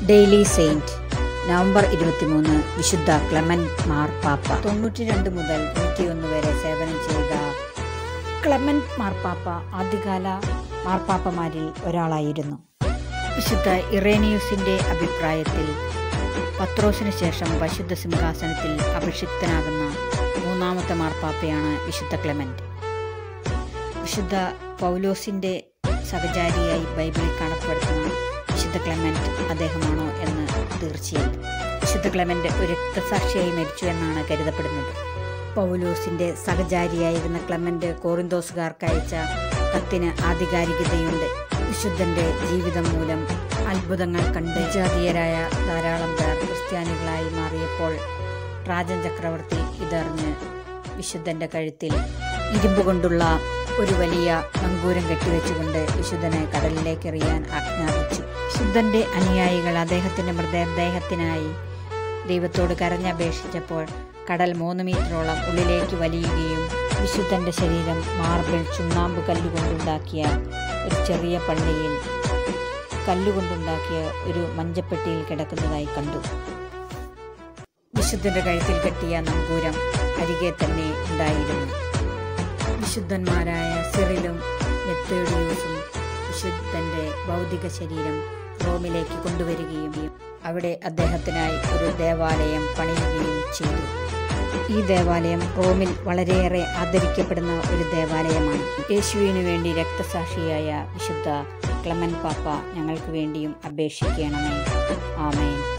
daily Saint November ഇരുപത്തിമൂന്ന് വിശുദ്ധ ക്ലെമൻ മാർ പാപ്പ തൊണ്ണൂറ്റി രണ്ട് മുതൽ നൂറ്റിയൊന്ന് വരെ സേവനം ചെയ്ത ക്ലെമൻ മാർപ്പാപ്പ ആദ്യകാല മാർപ്പാപ്പമാരിൽ ഒരാളായിരുന്നു വിശുദ്ധ ഇറേനിയൂസിന്റെ അഭിപ്രായത്തിൽ പത്രോസിന് ശേഷം പരിശുദ്ധ സിംഹാസനത്തിൽ അഭിഷിക്തനാകുന്ന മൂന്നാമത്തെ മാർപ്പാപ്പയാണ് വിശുദ്ധ ക്ലെമന്റ് വിശുദ്ധ പൗലോസിന്റെ സഹചാരിയായി ബൈബിളിൽ കാണപ്പെടുന്ന വിശുദ്ധ ക്ലെമന്റ് അദ്ദേഹമാണോ എന്ന് തീർച്ചയല്ല വിശുദ്ധ ക്ലെമന്റ് ഒരു രക്തസാക്ഷിയായി മരിച്ചു എന്നാണ് കരുതപ്പെടുന്നത് പൗലോസിന്റെ സഹചാരിയായിരുന്ന ക്ലെമന്റ് കോറിന്തോസുകാർക്ക് അയച്ച കത്തിന് ആധികാരികതയുണ്ട് വിശുദ്ധന്റെ ജീവിതം മൂലം അത്ഭുതങ്ങൾ കണ്ട് ജാതീയരായ ധാരാളം പേർ ക്രിസ്ത്യാനികളായി മാറിയപ്പോൾ രാജൻ ചക്രവർത്തി ഇതറിഞ്ഞ് വിശുദ്ധന്റെ കഴുത്തിൽ ഇരുമ്പ് കൊണ്ടുള്ള ഒരു വലിയ നങ്കൂരം കെട്ടിവെച്ചുകൊണ്ട് വിശുദ്ധനെ കടലിലേക്ക് എറിയാൻ ആജ്ഞാപിച്ചു വിശുദ്ധന്റെ അനുയായികൾ അദ്ദേഹത്തിന്റെ മൃതദേഹത്തിനായി ദൈവത്തോട് കരഞ്ഞപേക്ഷിച്ചപ്പോൾ കടൽ മൂന്ന് മീറ്ററോളം ഉള്ളിലേക്ക് വലിയുകയും വിശുദ്ധന്റെ ശരീരം മാർബിൾ ചുണ്ണാമ്പ് കല്ലുകൊണ്ടുണ്ടാക്കിയ ഒരു ചെറിയ പള്ളിയിൽ കല്ലുകൊണ്ടുണ്ടാക്കിയ ഒരു മഞ്ചപ്പെട്ടിയിൽ കിടക്കുന്നതായി കണ്ടു വിശുദ്ധന്റെ കഴുത്തിൽ കെട്ടിയ നങ്കൂരം അരികെ തന്നെ ഉണ്ടായിരുന്നു വിശുദ്ധന്മാരായ സിറിലും മെത്തേഡിയൂസും വിശുദ്ധന്റെ ഭൗതിക ശരീരം റോമിലേക്ക് കൊണ്ടുവരികയും അവിടെ അദ്ദേഹത്തിനായി ഒരു ദേവാലയം പണിയുകയും ചെയ്തു ഈ ദേവാലയം റോമിൽ വളരെയേറെ ആദരിക്കപ്പെടുന്ന ഒരു ദേവാലയമാണ് യേശുവിനു വേണ്ടി രക്തസാക്ഷിയായ വിശുദ്ധ ക്ലമൻ പാപ്പ ഞങ്ങൾക്ക് വേണ്ടിയും അപേക്ഷിക്കണമേ ആമേൻ